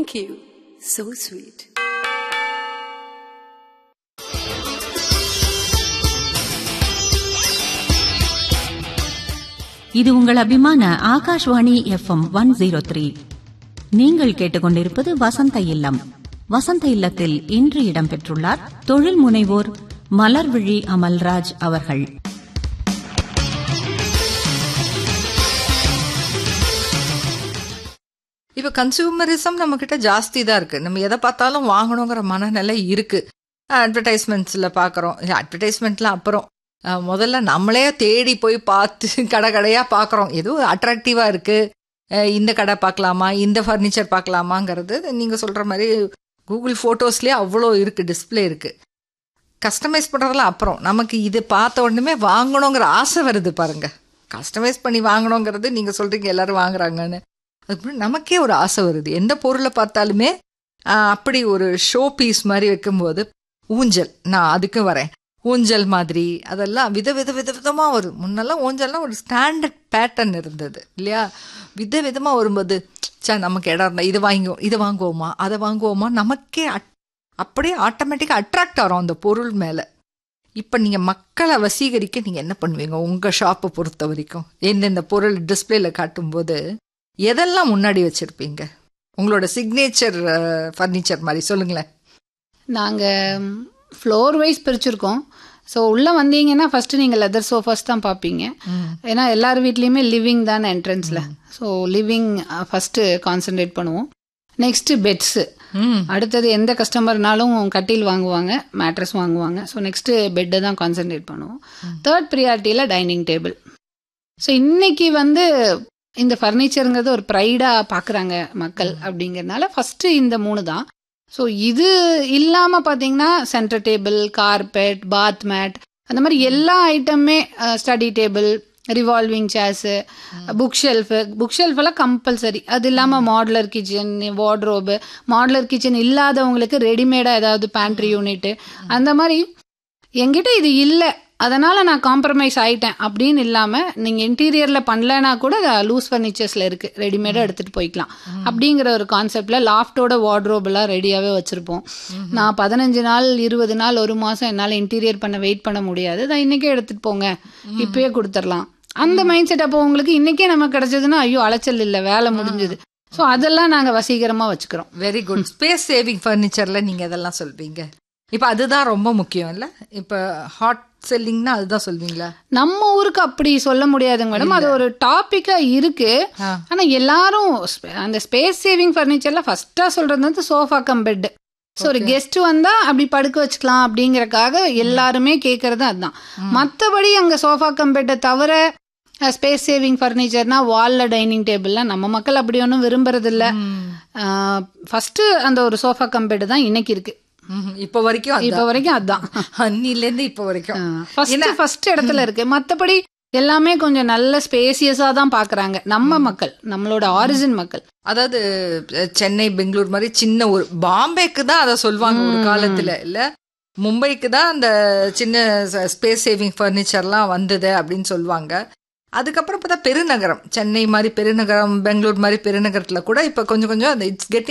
Thank you. So sweet. இது உங்கள் அபிமான Akashvani FM one zero three நீங்கள் கேட்டுக்கொண்டிருப்பது வசந்த இல்லம் வசந்த இல்லத்தில் இன்று இடம்பெற்றுள்ளார் தொழில் முனைவோர் மலர்விழி அமல்ராஜ் அவர்கள் இப்போ கன்சூமரிசம் நம்ம கிட்ட ஜாஸ்தி தான் இருக்கு நம்ம எதை பார்த்தாலும் வாங்கணுங்கிற மனநிலை இருக்கு அட்வர்டைஸ்மெண்ட்ஸில் பார்க்குறோம் அட்வர்டைஸ்மெண்ட்லாம் அப்புறம் அஹ், முதல்ல நம்மளே தேடி போய் பார்த்து கடை கடையாக பார்க்குறோம் எதுவும் அட்ராக்டிவாக இருக்கு அஹ், இந்த கடை பார்க்கலாமா இந்த ஃபர்னிச்சர் பார்க்கலாமாங்கிறது நீங்கள் சொல்கிற மாதிரி கூகுள் ஃபோட்டோஸ்லேயே அவ்வளோ இருக்குது டிஸ்ப்ளே இருக்குது கஸ்டமைஸ் பண்ணுறதெல்லாம் அப்புறம் நமக்கு இது பார்த்த உடனே வாங்கணுங்கிற ஆசை வருது பாருங்க கஸ்டமைஸ் பண்ணி வாங்கணுங்கிறது நீங்கள் சொல்கிறீங்க எல்லாரும் வாங்குறாங்கன்னு அதுக்கு நமக்கே ஒரு ஆசை வருது எந்த பொருளை பார்த்தாலுமே ஆஹ், அப்படி ஒரு ஷோ பீஸ் மாதிரி வைக்கும்போது ஊஞ்சல் நான் அதுக்கு வரேன் ஊஞ்சல் மாதிரி அதெல்லாம் வித வித வித விதமாக வரும் முன்னெல்லாம் ஊஞ்சல்லாம் ஒரு ஸ்டாண்டர்ட் பேட்டர்ன் இருந்தது இல்லையா வித விதமாக வரும்போது சே நமக்கு இடம் இருந்தால் இது வாங்குவோம் இதை வாங்குவோமா அதை வாங்குவோமா நமக்கே அட்- அப்படியே ஆட்டோமேட்டிக்காக அட்ராக்ட் ஆகிறோம் அந்த பொருள் மேலே இப்போ நீங்கள் மக்களை வசீகரிக்க நீங்கள் என்ன பண்ணுவீங்க உங்கள் ஷாப்பை பொறுத்த வரைக்கும் எந்தெந்த பொருள் டிஸ்பிளேல காட்டும்போது எதெல்லாம் முன்னாடி வச்சுருப்பீங்க உங்களோட சிக்னேச்சர் ஃபர்னிச்சர் மாதிரி சொல்லுங்களேன் நாங்கள் ஃப்ளோர் வைஸ் பிரிச்சிருக்கோம் ஸோ உள்ளே வந்தீங்கன்னா ஃபஸ்ட்டு நீங்கள் லெதர் சோஃபாஸ் தான் பார்ப்பீங்க ஏன்னா எல்லார் வீட்லேயுமே லிவிங் தானே என்ட்ரன்ஸில் ஸோ லிவிங் ஃபஸ்ட்டு கான்சென்ட்ரேட் பண்ணுவோம் நெக்ஸ்ட்டு பெட்ஸு ம் அடுத்தது எந்த கஸ்டமர்னாலும் கட்டில் வாங்குவாங்க மேட்ரஸ் வாங்குவாங்க ஸோ நெக்ஸ்ட்டு பெட்டை தான் கான்சென்ட்ரேட் பண்ணுவோம் தேர்ட் ப்ரியாரிட்டியில் டைனிங் டேபிள் ஸோ இன்னைக்கு வந்து இந்த ஃபர்னிச்சருங்கிறது ஒரு ப்ரைடாக பார்க்குறாங்க மக்கள் அப்படிங்கிறதுனால ஃபஸ்ட்டு இந்த மூணு தான் ஸோ இது இல்லாமல் பார்த்தீங்கன்னா centre table carpet bath mat அந்த மாதிரி எல்லா ஐட்டமே study table revolving chairs book shelf book ஷெல்ஃபெல்லாம் கம்பல்சரி அது இல்லாமல் modular kitchen wardrobe modular kitchen இல்லாதவங்களுக்கு ரெடிமேடாக ஏதாவது பேண்ட்ரி யூனிட்டு அந்த மாதிரி என்கிட்ட இது இல்லை அதனால நான் காம்ப்ரமைஸ் ஆயிட்டேன் அப்படின்னு இல்லாமல் நீங்கள் இன்டீரியரில் பண்ணலனா கூட லூஸ் ஃபர்னிச்சர்ஸில் இருக்குது ரெடிமேடாக எடுத்துகிட்டு போய்க்கலாம் அப்படிங்கிற ஒரு கான்செப்டில் லாஃப்டோட வார்ட்ரோபெல்லாம் ரெடியாகவே வச்சுருப்போம் நான் பதினஞ்சு நாள் இருபது நாள் ஒரு மாதம் என்னால் இன்டீரியர் பண்ண வெயிட் பண்ண முடியாது அதை இன்றைக்கே எடுத்துகிட்டு போங்க இப்பயே கொடுத்துடலாம் அந்த மைண்ட் செட் அப்போ உங்களுக்கு இன்றைக்கே நமக்கு கிடைச்சதுன்னா ஐயோ அலைச்சல் இல்லை வேலை முடிஞ்சது ஸோ அதெல்லாம் நாங்கள் வசீகரமாக வச்சுக்கிறோம் வெரி குட் ஸ்பேஸ் சேவிங் ஃபர்னிச்சரில் நீங்கள் எதெல்லாம் சொல்வீங்க இப்போ அதுதான் ரொம்ப முக்கியம் இல்லை இப்போ ஹாட் செல்லிங்னா அதுதான் சொல்வீங்களா நம்ம ஊருக்கு அப்படி சொல்ல முடியாதுங்க மேடம் அது ஒரு டாபிக்கா இருக்கு ஆ. ஆனா எல்லாரும் ஸ்பே- அந்த ஸ்பேஸ் சேவிங் ஃபர்னிச்சர்ல ஃபர்ஸ்டா சொல்றது வந்து சோஃபா கம் பெட் ஸோ ஒரு கெஸ்ட் வந்தா அப்படி படுக்க வச்சுக்கலாம் அப்படிங்கறக்காக எல்லாருமே கேட்கறது அதுதான் மத்தபடி அங்க சோஃபா கம் பெட்டை தவிர ஸ்பேஸ் சேவிங் ஃபர்னிச்சர்னா வால்ல டைனிங் டேபிள்லாம் நம்ம மக்கள் அப்படி ஒன்றும் விரும்புறது இல்ல ஃபர்ஸ்ட் அந்த ஒரு சோஃபா கம் பெட் தான் இன்னைக்கு இருக்கு ம், இப்போ வரைக்கும் இப்ப அதான். வரைக்கும் அதுதான் அன்னிலேருந்து இப்போ வரைக்கும் ஃபர்ஸ்ட் ஃபர்ஸ்ட் இடத்துல இருக்கு மத்தபடி எல்லாமே கொஞ்சம் நல்ல ஸ்பேசியஸா தான் பாக்குறாங்க நம்ம மக்கள் நம்மளோட ஆரிஜின் மக்கள் அதாவது அஹ், சென்னை பெங்களூர் மாதிரி சின்ன ஒரு பாம்பேக்கு தான் அதை சொல்லுவாங்க ஒரு காலத்துல இல்ல மும்பைக்கு தான் அந்த சின்ன ஸ்பேஸ் சேவிங் ஃபர்னிச்சர்லாம் வந்தது அப்படின்னு சொல்லுவாங்க அதுக்கப்புறம் பார்த்தா பெருநகரம் சென்னை மாதிரி பெருநகரம் பெங்களூர் மாதிரி பெருநகரத்துல கூட இப்போ கொஞ்சம் கொஞ்சம் அந்த இட்ஸ் கெட்டிங்